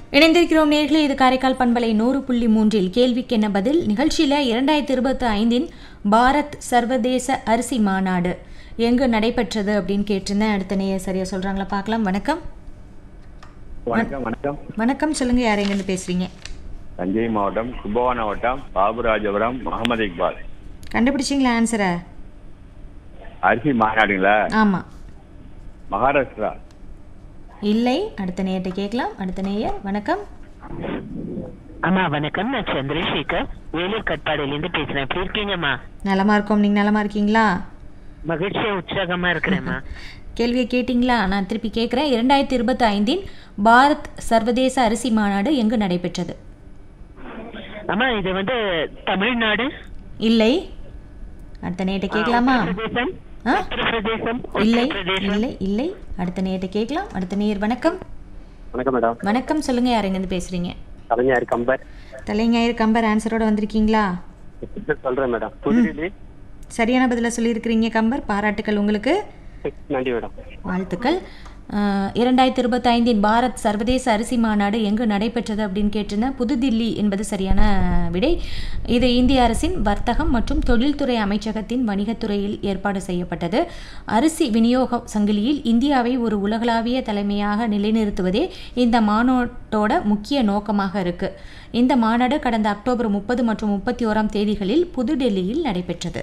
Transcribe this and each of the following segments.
இணைந்திருக்கிறோம் நேர்களே இது காரைக்கால் பண்பலை நூறு புள்ளி மூன்றில் கேள்விக்கு என்ன பதில் நிகழ்ச்சியில் இரண்டாயிரத்தி இருபத்தி ஐந்தின் பாரத் சர்வதேச அரிசி மாநாடு எங்கு நடைபெற்றது அப்படின்னு கேட்டிருந்தேன் அடுத்த நேயர் சரியா சொல்றாங்களா பார்க்கலாம் வணக்கம் வணக்கம் வணக்கம் வணக்கம் சொல்லுங்க யார் எங்கேருந்து பேசுறீங்க தஞ்சை மாவட்டம் கும்பகோணம் வட்டம் பாபுராஜபுரம் முகமது இக்பால் கண்டுபிடிச்சிங்களா ஆன்சரை அரிசி மாநாடுங்களா ஆமாம் மகாராஷ்டிரா இல்லை அடுத்த நேயர்கிட்ட கேட்கலாம் அடுத்த நேயர் வணக்கம் அம்மா வணக்கம் நான் சந்திரசேகர் வேலூர் கட்பாடியிலேருந்து பேசுறேன் எப்படி இருக்கீங்கம்மா நலமா இருக்கோம் நீங்க நலமா இருக்கீங்களா மகிழ்ச்சியா உற்சாகமா இருக்கிறேம்மா கேள்வியை கேட்டிங்களா நான் திருப்பி கேட்குறேன் இரண்டாயிரத்தி இருபத்தி ஐந்தின் பாரத் சர்வதேச அரிசி மாநாடு எங்கு நடைபெற்றது அம்மா இது வந்து தமிழ்நாடு இல்லை அடுத்த நேட்டை கேட்கலாமா பிரதேசம் ஆ? உத்தரப்பிரதேசம் இல்லை உத்தரப்பிரதேசம் இல்லை இல்லை அடுத்த நேட்டை கேட்கலாம் அடுத்த நேயர் வணக்கம் வணக்கம் மேடம் வணக்கம் சொல்லுங்க யார் எங்கேருந்து பேசுறீங்க கலைஞர் கம்பர் தலைஞாயிறு கம்பர் ஆன்சரோட வந்திருக்கீங்களா சொல்றேன் மேடம் புதுடில்லி சரியான பதிலை சொல்லியிருக்கிறீங்க கம்பர் பாராட்டுக்கள் உங்களுக்கு நன்றி மேடம் வாழ்த்துக்கள் அஹ், இரண்டாயிரத்தி இருபத்தி ஐந்தின் பாரத் சர்வதேச அரிசி மாநாடு எங்கு நடைபெற்றது அப்படின்னு கேட்டிருந்தேன் புதுதில்லி என்பது சரியான விடை இது இந்திய அரசின் வர்த்தகம் மற்றும் தொழில்துறை அமைச்சகத்தின் வணிகத்துறையில் ஏற்பாடு செய்யப்பட்டது அரிசி விநியோக சங்கிலியில் இந்தியாவை ஒரு உலகளாவிய தலைமையாக நிலைநிறுத்துவதே இந்த மாநாட்டோட முக்கிய நோக்கமாக இருக்கு இந்த மாநாடு கடந்த அக்டோபர் முப்பது மற்றும் முப்பத்தி ஓராம் தேதிகளில் புதுடெல்லியில் நடைபெற்றது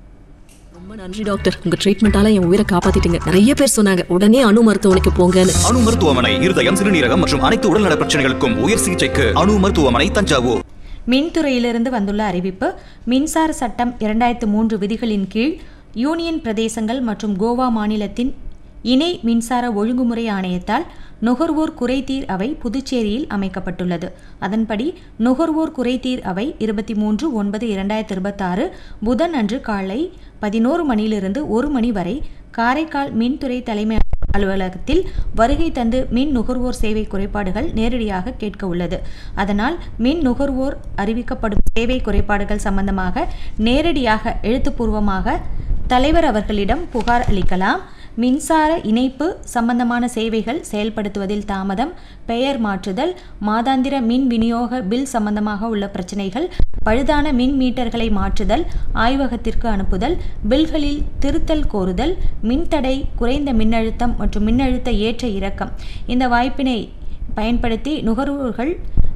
ரொம்ப நன்றி டாக்டர் உங்க ட்ரீட்மெண்டால என் உயிரை காப்பாத்திட்டீங்க நிறைய பேர் சொன்னாங்க உடனே அணு மருத்துவமனைக்கு போங்கன்னு அணு மருத்துவமனை இருதயம் சிறுநீரகம் மற்றும் அனைத்து உடல்நல பிரச்சனைகளுக்கும் உயர் சிகிச்சைக்கு அணு மருத்துவமனை தஞ்சாவூர் மின்துறையிலிருந்து வந்துள்ள அறிவிப்பு மின்சார சட்டம் இரண்டாயிரத்து மூன்று விதிகளின் கீழ் யூனியன் பிரதேசங்கள் மற்றும் கோவா மாநிலத்தின் இணை மின்சார ஒழுங்குமுறை ஆணையத்தால் நுகர்வோர் குறைதீர் அவை புதுச்சேரியில் அமைக்கப்பட்டுள்ளது அதன்படி நுகர்வோர் குறைதீர் அவை இருபத்தி மூன்று ஒன்பது இரண்டாயிரத்தி இருபத்தாறு புதன் அன்று காலை பதினோரு மணியிலிருந்து ஒரு மணி வரை காரைக்கால் மின்துறை தலைமை அலுவலகத்தில் வருகை தந்து மின் நுகர்வோர் சேவை குறைபாடுகள் நேரடியாக கேட்க உள்ளது அதனால் மின் நுகர்வோர் அறிவிக்கப்படும் சேவை குறைபாடுகள் சம்பந்தமாக நேரடியாக எழுத்துப்பூர்வமாக தலைவர் அவர்களிடம் புகார் அளிக்கலாம் மின்சார இணைப்பு சம்பந்தமான சேவைகள் செயல்படுத்துவதில் தாமதம் பெயர் மாற்றுதல் மாதாந்திர மின் விநியோக பில் சம்பந்தமாக உள்ள பிரச்சனைகள் பழுதான மின் மீட்டர்களை மாற்றுதல் ஆய்வகத்திற்கு அனுப்புதல் பில்களில் திருத்தல் கோருதல் மின்தடை குறைந்த மின்னழுத்தம் மற்றும் மின்னழுத்த ஏற்ற இறக்கம் இந்த வாய்ப்பினை பயன்படுத்தி நுகர்வோர்கள்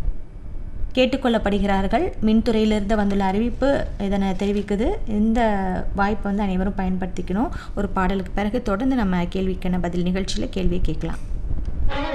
கேட்டுக்கொள்ளப்படுகிறார்கள் மின்துறையிலிருந்து வந்துள்ள அறிவிப்பு இதனை தெரிவிக்குது இந்த வாய்ப்பை வந்து அனைவரும் பயன்படுத்திக்கணும் ஒரு பாடலுக்கு பிறகு தொடர்ந்து நம்ம கேள்விக்கான பதில் நிகழ்ச்சியில் கேள்வியை கேட்கலாம்